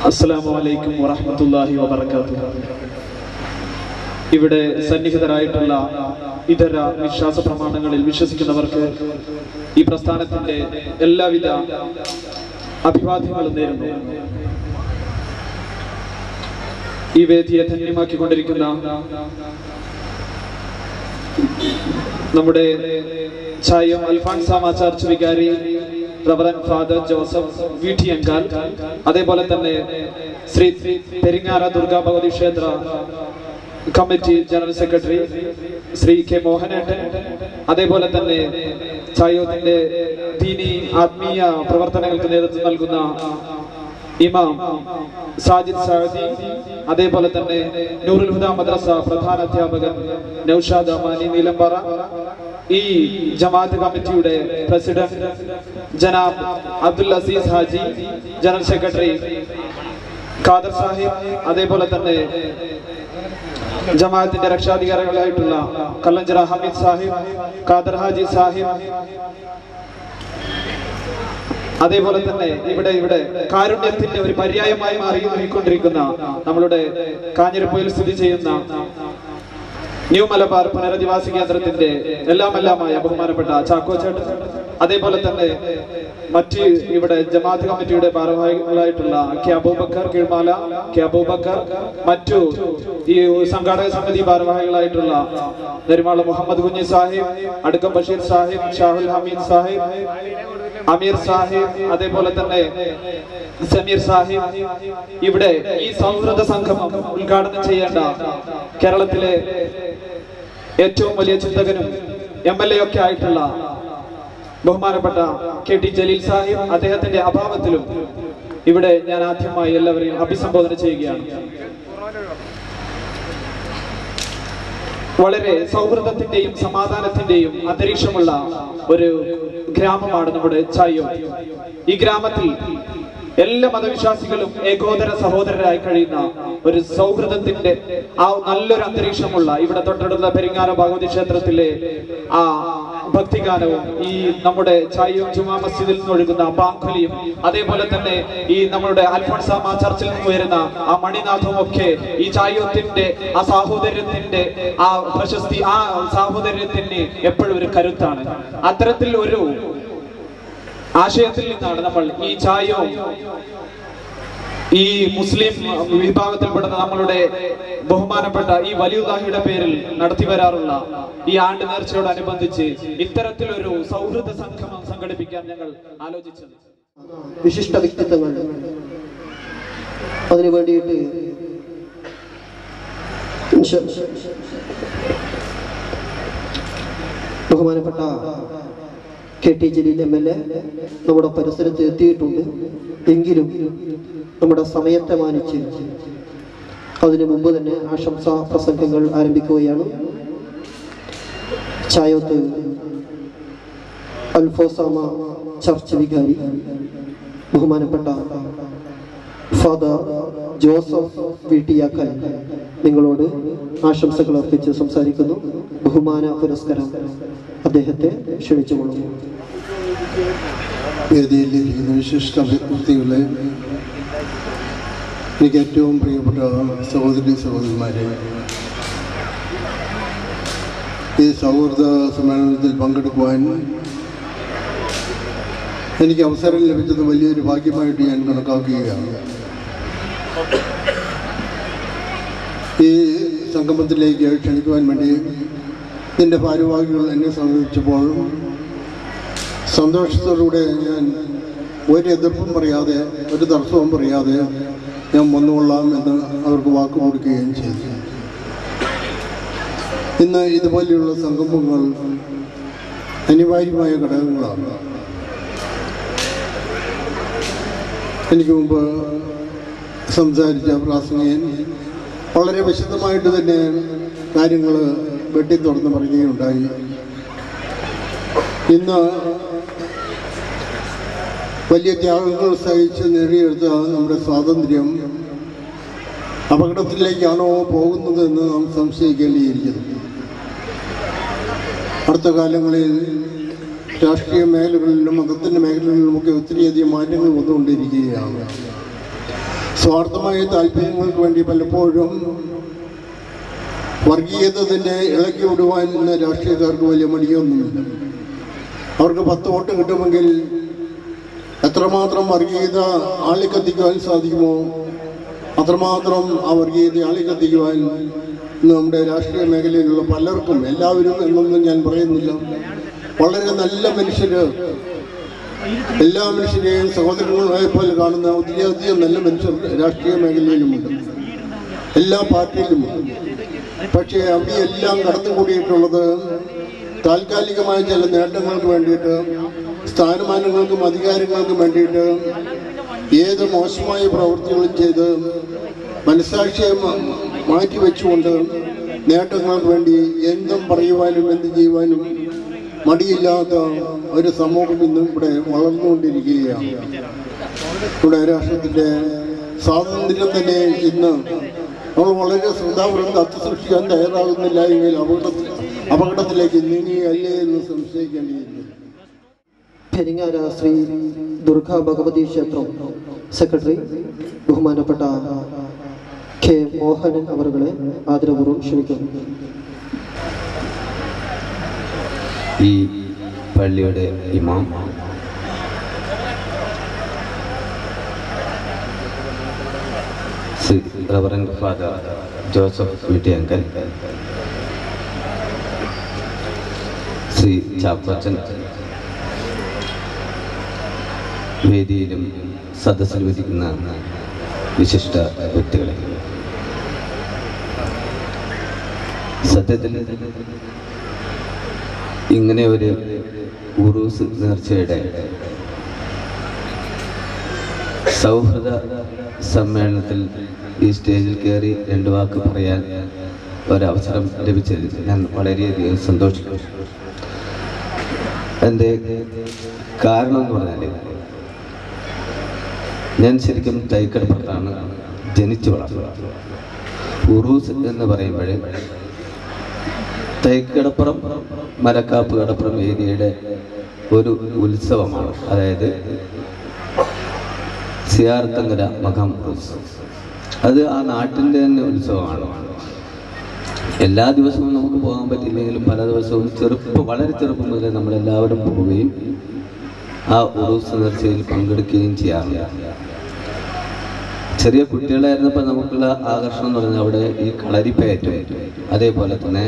അസ്സലാമു അലൈക്കും വറഹ്മത്തുള്ളാഹി വബറകാതുഹു ഇവിടെ സന്നിഹിതരായിട്ടുള്ള ഇതര വിശ്വാസ പ്രമാണങ്ങളിൽ വിശ്വസിക്കുന്നവർക്ക് ഈ പ്രസ്ഥാനത്തിന്റെ എല്ലാവിധ അഭിവാദ്യങ്ങളും നേരുന്നു ഈ വേദിയെ ധന്യമാക്കിക്കൊണ്ടിരിക്കുന്ന നമ്മുടെ ചായം അൽഫാൻസാമ ചർച്ച് വികാരി reverend father Joseph V T അങ്കാൽ അതേപോലെ തന്നെ ശ്രീ പെരിങ്ങാറ ദുർഗാ ഭഗവതി ക്ഷേത്ര committee general secretary Shri K മോഹനേട്ടൻ അതേപോലെ തന്നെ ചായോത്തിന്റെ ദീനി ആത്മീയ പ്രവർത്തനങ്ങൾക്ക് നേതൃത്വം നൽകുന്ന ഇമാം സാജിദ് സാദി അതേപോലെ തന്നെ നൂറുൽ ഹുദ മദ്രസ പ്രധാന അധ്യാപകൻ നൌഷാദ് അമാനി നീലംപാറ ഈ ജമാഅത്ത് കമ്മിറ്റിയുടെ പ്രസിഡന്റ് ജനാബ് അബ്ദുൽ അസീസ് ഹാജി ജനറൽ സെക്രട്ടറി ഖാദർ സാഹിബ് അതേപോലെ തന്നെ ജമാഅത്തിന്റെ രക്ഷാധികാരികളായിട്ടുള്ള കല്ലഞ്ചിറ ഹമീദ് സാഹിബ് ഖാദർ ഹാജി സാഹിബ് അതേപോലെ തന്നെ ഇവിടെ ഇവിടെ കാരുണ്യത്തിന്റെ ഒരു പര്യായമായി മാറി മാറിക്കൊണ്ടിരിക്കുന്ന നമ്മളുടെ കാഞ്ഞിരപ്പുയിൽ സ്ഥിതി ചെയ്യുന്ന ന്യൂ മലബാർ പുനരധിവാസ കേന്ദ്രത്തിന്റെ എല്ലാം എല്ലാമായ ബഹുമാനപ്പെട്ട ചാക്കോ ചേട്ടൻ അതേപോലെ തന്നെ മറ്റ് ഇവിടെ ജമാഅത്ത് കമ്മിറ്റിയുടെ ഭാരവാഹികളായിട്ടുള്ള കെ അബൂബക്കർ കീഴ്മാല കെ അബൂബക്കർ മറ്റു ഈ സംഘാടക സമിതി ഭാരവാഹികളായിട്ടുള്ള നെരുമാള മുഹമ്മദ് കുഞ്ഞി സാഹിബ് അടുക്കം ബഷീർ സാഹിബ് ഷാഹുൽ ഹമീദ് സാഹിബ് അമീർ സാഹിബ് അതേപോലെ തന്നെ സമീർ സാഹിബ് ഇവിടെ ഈ സൗഹൃദ സംഘം ഉദ്ഘാടനം ചെയ്യേണ്ട കേരളത്തിലെ ഏറ്റവും വലിയ ചിന്തകനും എം എൽ എ ഒക്കെ ആയിട്ടുള്ള ബഹുമാനപ്പെട്ട കെ ടി ജലീൽ സാഹിബ് അദ്ദേഹത്തിന്റെ അഭാവത്തിലും ഇവിടെ ഞാൻ ആദ്യമായി എല്ലാവരെയും അഭിസംബോധന ചെയ്യുകയാണ് വളരെ സൗഹൃദത്തിന്റെയും സമാധാനത്തിന്റെയും അന്തരീക്ഷമുള്ള ഒരു ഗ്രാമമാണ് നമ്മുടെ ചായോ ഈ ഗ്രാമത്തിൽ എല്ലാ മതവിശ്വാസികളും ഏകോദര സഹോദരരായി കഴിയുന്ന ഒരു സൗഹൃദത്തിന്റെ ആ നല്ലൊരു അന്തരീക്ഷമുള്ള ഇവിടെ തൊട്ടടുത്ത പെരിങ്ങാന ഭഗവതി ക്ഷേത്രത്തിലെ ആ ഭക്തിഗാനവും ഈ നമ്മുടെ ചായയും ജുമാ മസ്ജിദിൽ നിന്ന് ഒഴുകുന്ന ബാങ്കുലിയും അതേപോലെ തന്നെ ഈ നമ്മുടെ അൽഫോൺസാമ ചർച്ചിൽ നിന്ന് വരുന്ന ആ മണിനാഥവും ഒക്കെ ഈ ചായത്തിന്റെ ആ സാഹോദര്യത്തിന്റെ ആ പ്രശസ്തി ആ സാഹോദര്യത്തിന് എപ്പോഴും ഒരു കരുത്താണ് അത്തരത്തിൽ ഒരു ആശയത്തിൽ നിന്നാണ് നമ്മൾ ഈ ചായവും ഈ മുസ്ലിം വിഭാഗത്തിൽപ്പെടുന്ന നമ്മളുടെ ബഹുമാനപ്പെട്ട ഈ വലിയുദാഹിയുടെ പേരിൽ നടത്തി വരാറുള്ള ഈ ആണ്ട് നേർച്ചയോടനുബന്ധിച്ച് ഇത്തരത്തിലൊരു സൗഹൃദ സംഗമം സംഘടിപ്പിക്കാൻ ഞങ്ങൾ ആലോചിച്ചത് വിശിഷ്ട വ്യക്തിത്വങ്ങൾ അതിനു വേണ്ടിയിട്ട് ഇൻഷ- ബഹുമാനപ്പെട്ട K T Jaleel M L A നമ്മുടെ പരിസരത്ത് എത്തിയിട്ടുണ്ട് എങ്കിലും നമ്മുടെ സമയത്തെ മാനിച്ച് അതിനു മുമ്പ് തന്നെ ആശംസാ പ്രസംഗങ്ങൾ ആരംഭിക്കുകയാണ് ചായോത്ത് അൽഫോസാമ ചർച്ച് വികാരി ബഹുമാനപ്പെട്ട ഫാദർ ജോസഫ് വീട്ടിയാക്കൽ നിങ്ങളോട് ആശംസകൾ അർപ്പിച്ച് സംസാരിക്കുന്നു ബഹുമാന പുരസ്കാരം അദ്ദേഹത്തെ ക്ഷണിച്ചുകൊള്ളുന്നു വേദിയിലിരിക്കുന്ന വിശിഷ്ട വ്യക്തികളെ എനിക്ക് ഏറ്റവും പ്രിയപ്പെട്ട സഹോദരി സഹോദരന്മാരെ ഈ സൗഹൃദ സമ്മേളനത്തിൽ പങ്കെടുക്കുവാൻ എനിക്ക് അവസരം ലഭിച്ചത് വലിയൊരു ഭാഗ്യമായിട്ട് ഞാൻ കണക്കാക്കുകയാണ് ഈ സംഗമത്തിലേക്ക് ക്ഷണിക്കുവാൻ വേണ്ടി ഇതിൻ്റെ ഭാരവാഹികൾ എന്നെ സമീപിച്ചപ്പോൾ സന്തോഷത്തോടുകൂടെ ഞാൻ ഒരു എതിർപ്പും പറയാതെ ഒരു തടസ്സവും പറയാതെ ഞാൻ വന്നുകൊള്ളാം എന്ന് അവർക്ക് വാക്ക് കൊടുക്കുകയും ചെയ്തു ഇന്ന് ഇതുപോലെയുള്ള സംഗമങ്ങൾ അനിവാര്യമായ ഘടകങ്ങളാണ് എനിക്ക് മുമ്പ് സംസാരിച്ച പ്രാസംഗികൻ വളരെ വിശദമായിട്ട് തന്നെ കാര്യങ്ങൾ വെട്ടി തുറന്ന് പറയുകയുണ്ടായി ഇന്ന് വലിയ ത്യാഗങ്ങൾ സഹിച്ച് നേടിയെടുത്ത നമ്മുടെ സ്വാതന്ത്ര്യം അപകടത്തിലേക്കാണോ പോകുന്നത് എന്ന് നാം സംശയിക്കേണ്ടിയിരിക്കുന്നു അടുത്ത കാലങ്ങളിൽ രാഷ്ട്രീയ മേഖലകളിലും മതത്തിൻ്റെ മേഖലകളിലുമൊക്കെ ഒത്തിരിയധികം മാറ്റങ്ങൾ വന്നുകൊണ്ടിരിക്കുകയാണ് സ്വാർത്ഥമായ താല്പര്യങ്ങൾക്ക് വേണ്ടി പലപ്പോഴും വർഗീയതത്തിൻ്റെ ഇളക്കി വിടുവാൻ ഇന്ന് രാഷ്ട്രീയക്കാർക്ക് വലിയ മടിയൊന്നുമില്ല അവർക്ക് പത്ത് വോട്ട് കിട്ടുമെങ്കിൽ എത്രമാത്രം വർഗീയത ആളിക്കത്തിക്കുവാൻ സാധിക്കുമോ അത്രമാത്രം ആ വർഗീയത ആളിക്കത്തിക്കുവാൻ ഇന്ന് നമ്മുടെ രാഷ്ട്രീയ മേഖലയിലുള്ള പലർക്കും എല്ലാവരും എന്നൊന്നും ഞാൻ പറയുന്നില്ല വളരെ നല്ല മനുഷ്യര് എല്ലാ മനുഷ്യരെയും സഹോദരങ്ങളായ പോലെ കാണുന്ന ഒത്തിരിയധികം നല്ല മനുഷ്യർ രാഷ്ട്രീയ മേഖലയിലുമുണ്ട് എല്ലാ പാർട്ടിയിലുമുണ്ട് പക്ഷേ അവയെല്ലാം കടന്നുകൂടിയിട്ടുള്ളത് താൽക്കാലികമായ ചില നേട്ടങ്ങൾക്ക് വേണ്ടിയിട്ട് സ്ഥാനമാനങ്ങൾക്കും അധികാരങ്ങൾക്കും വേണ്ടിയിട്ട് ഏത് മോശമായ പ്രവൃത്തികളും ചെയ്ത് മനസാക്ഷിയെ മ- മാറ്റിവെച്ചുകൊണ്ട് നേട്ടങ്ങൾക്ക് വേണ്ടി എന്തും പറയുവാനും എന്ത് ചെയ്യുവാനും മടിയില്ലാത്ത ഒരു സമൂഹം ഇന്നും ഇവിടെ വളർന്നുകൊണ്ടിരിക്കുകയാണ് ഇവിടെ രാഷ്ട്രത്തിൻ്റെ സ്വാതന്ത്ര്യം തന്നെ ഇന്ന് നമ്മൾ വളരെ ശ്രദ്ധാപൂർവ്വം കത്ത് സൃഷ്ടിക്കാൻ തയ്യാറാകുന്നില്ല എങ്കിൽ അപകടത്തിൽ അപകടത്തിലേക്ക് നീങ്ങുകയല്ലേ എന്ന് സംശയിക്കേണ്ടിയിരിക്കുന്നു പെരിങ്ങാര ശ്രീ ദുർഗാ ഭഗവതി ക്ഷേത്രം സെക്രട്ടറി ബഹുമാനപ്പെട്ട കെ മോഹനൻ അവറുകളെ ആദരപൂർവ്വം ക്ഷണിക്കുന്നു ഈ പള്ളിയുടെ ഇമാം Shri reverend father Joseph Veettiyankal Shri Chappachan വേദിയിലും സദസ്സിലും ഇരിക്കുന്ന വിശിഷ്ട വ്യക്തികളെ സത്യത്തിൽ ഇങ്ങനെ ഒരു ഉറൂസ് നേർച്ചയുടെ സൗഹൃദ സമ്മേളനത്തിൽ ഈ സ്റ്റേജിൽ കയറി രണ്ട് വാക്ക് പറയാൻ ഒരവസരം ലഭിച്ചതിൽ ഞാൻ വളരെയധികം സന്തോഷിക്കുന്നു എൻ്റെ കാരണം എന്ന് പറഞ്ഞാൽ ഞാൻ ശരിക്കും തൈക്കടപ്പുറത്താണ് ജനിച്ചു വളർന്നത് ഉറൂസ് എന്ന് പറയുമ്പോഴേ തൈക്കടപ്പുറം മരക്കാപ്പ് കടപ്പുറം ഏരിയയുടെ ഒരു ഉത്സവമാണ് അതായത് സിയാർത്തങ്കര മകം ഉത്സവം അത് ആ നാട്ടിൻ്റെ തന്നെ ഉത്സവമാണ് എല്ലാ ദിവസവും നമുക്ക് പോകാൻ പറ്റില്ലെങ്കിലും പല ദിവസവും ചെറുപ്പം വളരെ ചെറുപ്പം മുതലേ നമ്മളെല്ലാവരും പോവുകയും ആ ഉറൂസ് നേർച്ചയിൽ പങ്കെടുക്കുകയും ചെയ്യാറുണ്ട് ചെറിയ കുട്ടികളായിരുന്നപ്പോൾ നമുക്കുള്ള ആകർഷണം എന്ന് പറഞ്ഞാൽ അവിടെ ഈ കളരിപ്പയറ്റം അതേപോലെ തന്നെ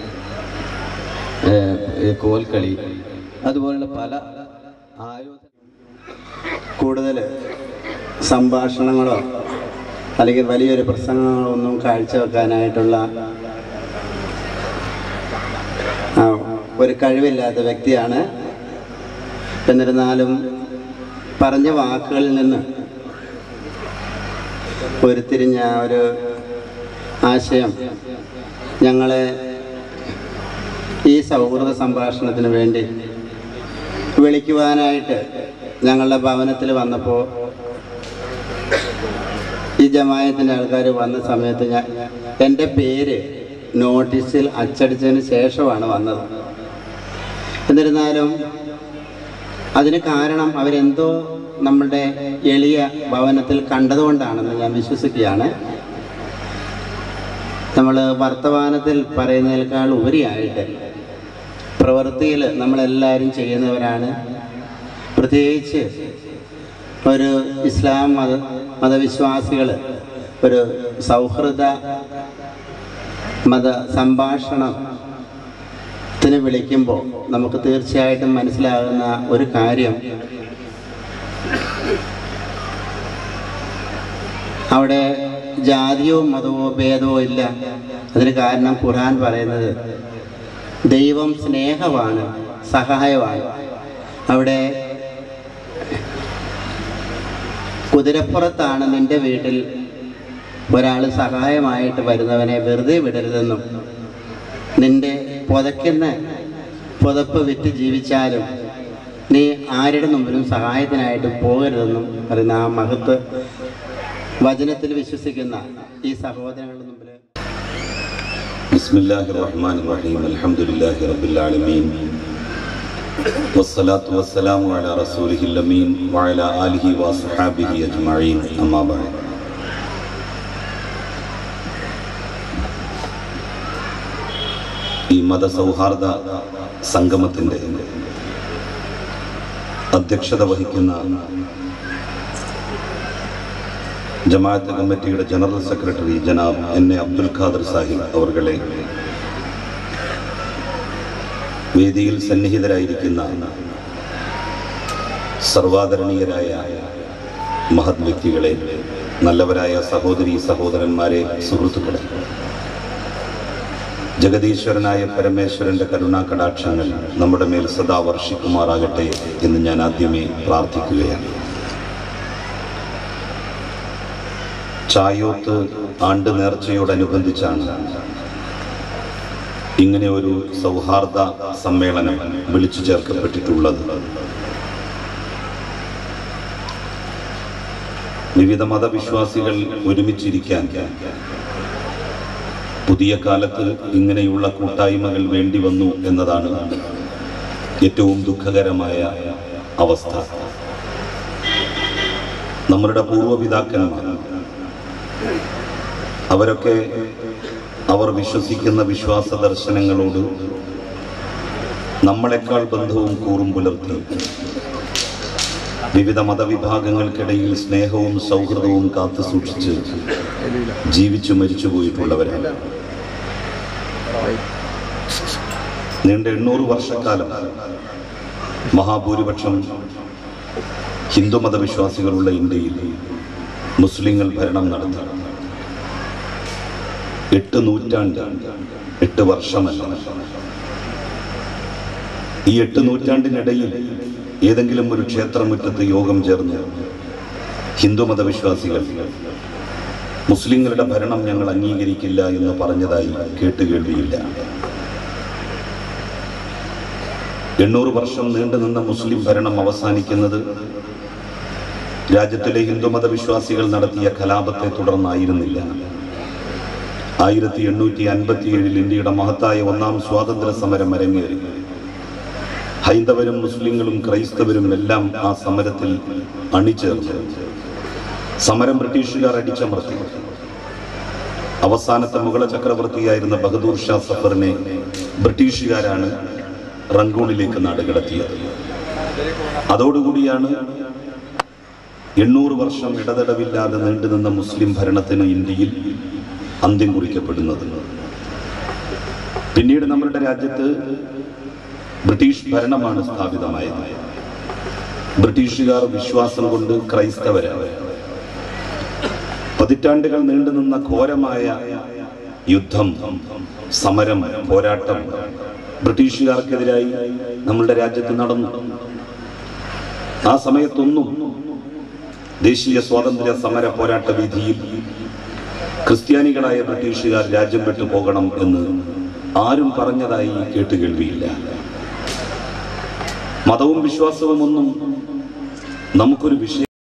ഏഹ്, ഈ കോൽക്കളി അതുപോലുള്ള പല ആയോധന കൂടുതൽ സംഭാഷണങ്ങളോ അല്ലെങ്കിൽ വലിയൊരു പ്രസംഗങ്ങളോ ഒന്നും കാഴ്ചവെക്കാനായിട്ടുള്ള ആ, ഒരു കഴിവില്ലാത്ത വ്യക്തിയാണ് എന്നിരുന്നാലും പറഞ്ഞ വാക്കുകളിൽ നിന്ന് ഉരുത്തിരിഞ്ഞ ഒരു ആശയം ഞങ്ങളെ ഈ സൗഹൃദ സംഭാഷണത്തിന് വേണ്ടി വിളിക്കുവാനായിട്ട് ഞങ്ങളുടെ ഭവനത്തിൽ വന്നപ്പോൾ ഈ ജമായത്തിൻ്റെ ആൾക്കാർ വന്ന സമയത്ത് ഞാൻ എൻ്റെ പേര് നോട്ടീസിൽ അച്ചടിച്ചതിന് ശേഷമാണ് വന്നത് എന്നിരുന്നാലും അതിന് കാരണം അവരെന്തോ നമ്മളുടെ എളിയ ഭവനത്തിൽ കണ്ടതുകൊണ്ടാണെന്ന് ഞാൻ വിശ്വസിക്കുകയാണ് നമ്മൾ വർത്തമാനത്തിൽ പറയുന്നതിനേക്കാൾ ഉപരിയായിട്ട് പ്രവൃത്തിയിൽ നമ്മളെല്ലാവരും ചെയ്യുന്നവരാണ് പ്രത്യേകിച്ച് ഒരു ഇസ്ലാം മത മതവിശ്വാസികൾ ഒരു സൗഹൃദ മത സംഭാഷണത്തിന് വിളിക്കുമ്പോൾ നമുക്ക് തീർച്ചയായിട്ടും മനസ്സിലാകുന്ന ഒരു കാര്യം അവിടെ ജാതിയോ മതമോ ഭേദമോ ഇല്ല അതിന് കാരണം ഖുർആൻ പറയുന്നത് ദൈവം സ്നേഹമാണ് സഹായമാണ് അവിടെ കുതിരപ്പുറത്താണ് നിന്റെ വീട്ടിൽ ഒരാൾ സഹായമായിട്ട് വരുന്നവനെ വെറുതെ വിടരുതെന്നും നിന്റെ പുതയ്ക്കുന്ന പുതപ്പ് വിറ്റ് ജീവിച്ചാലും നീ ആരുടെ മുമ്പിലും സഹായത്തിനായിട്ട് പോകരുതെന്നും പറയുന്ന ആ മഹത്വ വചനത്തിൽ വിശ്വസിക്കുന്ന ഈ സഹോദരങ്ങളുടെ മുമ്പിൽ بسم الله الرحمن الرحيم الحمد لله رب العالمين والصلاة والسلام على رسوله الأمين وعلى آله وصحابه أجمعين أما بعد ഈ മതസൗഹാർദ്ദ സംഗമത്തിൻ്റെ അധ്യക്ഷത വഹിക്കുന്ന ജമാഅത്ത് കമ്മിറ്റിയുടെ ജനറൽ സെക്രട്ടറി ജനാബ് എൻ എ അബ്ദുൽ ഖാദർ സാഹിബ് അവർകളെ വേദിയിൽ സന്നിഹിതരായിരിക്കുന്ന സർവാദരണീയരായ മഹത് വ്യക്തികളെ നല്ലവരായ സഹോദരി സഹോദരന്മാരെ സുഹൃത്തുക്കളെ ജഗദീശ്വരനായ പരമേശ്വരന്റെ കരുണാ കടാക്ഷങ്ങൾ നമ്മുടെ മേൽ സദാ വർഷിക്കുമാറാകട്ടെ എന്ന് ഞാൻ ആദ്യമേ പ്രാർത്ഥിക്കുകയാണ് ചായോത്ത് ആണ്ട് നേർച്ചയോടനുബന്ധിച്ചാണ് ഇങ്ങനെ ഒരു സൗഹാർദ്ദ സമ്മേളനം വിളിച്ചു ചേർക്കപ്പെട്ടിട്ടുള്ളത് വിവിധ മതവിശ്വാസികൾ ഒരുമിച്ചിരിക്കാൻ പുതിയ കാലത്ത് ഇങ്ങനെയുള്ള കൂട്ടായ്മകൾ വേണ്ടി വന്നു എന്നതാണ് ഏറ്റവും ദുഃഖകരമായ അവസ്ഥ നമ്മളുടെ പൂർവ്വപിതാക്കന്മാർ അവരൊക്കെ അവർ വിശ്വസിക്കുന്ന വിശ്വാസ ദർശനങ്ങളോട് നമ്മളെക്കാൾ ബന്ധവും കൂറും പുലർത്തി വിവിധ മതവിഭാഗങ്ങൾക്കിടയിൽ സ്നേഹവും സൗഹൃദവും കാത്തു സൂക്ഷിച്ച് ജീവിച്ചു മരിച്ചു പോയിട്ടുള്ളവരാണ് നീണ്ട എണ്ണൂറ് വർഷക്കാലം മഹാഭൂരിപക്ഷം ഹിന്ദു മതവിശ്വാസികളുള്ള ഇന്ത്യയിൽ മുസ്ലിങ്ങൾ ഭരണം നടത്തി എട്ട് നൂറ്റാണ്ട് എട്ട് വർഷമല്ല ഈ എട്ട് നൂറ്റാണ്ടിനിടയിൽ ഏതെങ്കിലും ഒരു ക്ഷേത്രമുറ്റത്ത് യോഗം ചേർന്ന് ഹിന്ദു മതവിശ്വാസികൾ മുസ്ലിങ്ങളുടെ ഭരണം ഞങ്ങൾ അംഗീകരിക്കില്ല എന്ന് പറഞ്ഞതായി കേട്ടുകേൾവിയില്ല എണ്ണൂറ് വർഷം നീണ്ടുനിന്ന മുസ്ലിം ഭരണം അവസാനിക്കുന്നത് രാജ്യത്തിലെ ഹിന്ദു മതവിശ്വാസികൾ നടത്തിയ കലാപത്തെ തുടർന്നായിരുന്നില്ല ആയിരത്തി എണ്ണൂറ്റി അൻപത്തി ഏഴിൽ ഇന്ത്യയുടെ മഹത്തായ ഒന്നാം സ്വാതന്ത്ര്യ സമരം അരങ്ങേറി ഹൈന്ദവരും മുസ്ലിങ്ങളും ക്രൈസ്തവരും എല്ലാം ആ സമരത്തിൽ അണിചേർന്നു സമരം ബ്രിട്ടീഷുകാർ അടിച്ചമർത്തി അവസാനത്തെ മുഗള ചക്രവർത്തിയായിരുന്ന ബഹദൂർ ഷാ സഫറിനെ ബ്രിട്ടീഷുകാരാണ് റംഗൂണിലേക്ക് നാടുകടത്തിയത് അതോടുകൂടിയാണ് എണ്ണൂറ് വർഷം ഇടതടവില്ലാതെ നീണ്ടുനിന്ന മുസ്ലിം ഭരണത്തിന് ഇന്ത്യയിൽ അന്ത്യം കുറിക്കപ്പെടുന്നത് പിന്നീട് നമ്മളുടെ രാജ്യത്ത് ബ്രിട്ടീഷ് ഭരണമാണ് സ്ഥാപിതമായത് ബ്രിട്ടീഷുകാർ വിശ്വാസം കൊണ്ട് ക്രൈസ്തവരാണ് പതിറ്റാണ്ടുകൾ നീണ്ടുനിന്ന ഘോരമായ യുദ്ധം സമരം പോരാട്ടം ബ്രിട്ടീഷുകാർക്കെതിരായി നമ്മളുടെ രാജ്യത്ത് നടന്നു ആ സമയത്തൊന്നും ദേശീയ സ്വാതന്ത്ര്യ സമര പോരാട്ട വിധിയിൽ ക്രിസ്ത്യാനികളായ ബ്രിട്ടീഷുകാർ രാജ്യം വിട്ടു പോകണം എന്ന് ആരും പറഞ്ഞതായി കേട്ടുകേൾവിയില്ല മതവും വിശ്വാസവും ഒന്നും നമുക്കൊരു വിഷയം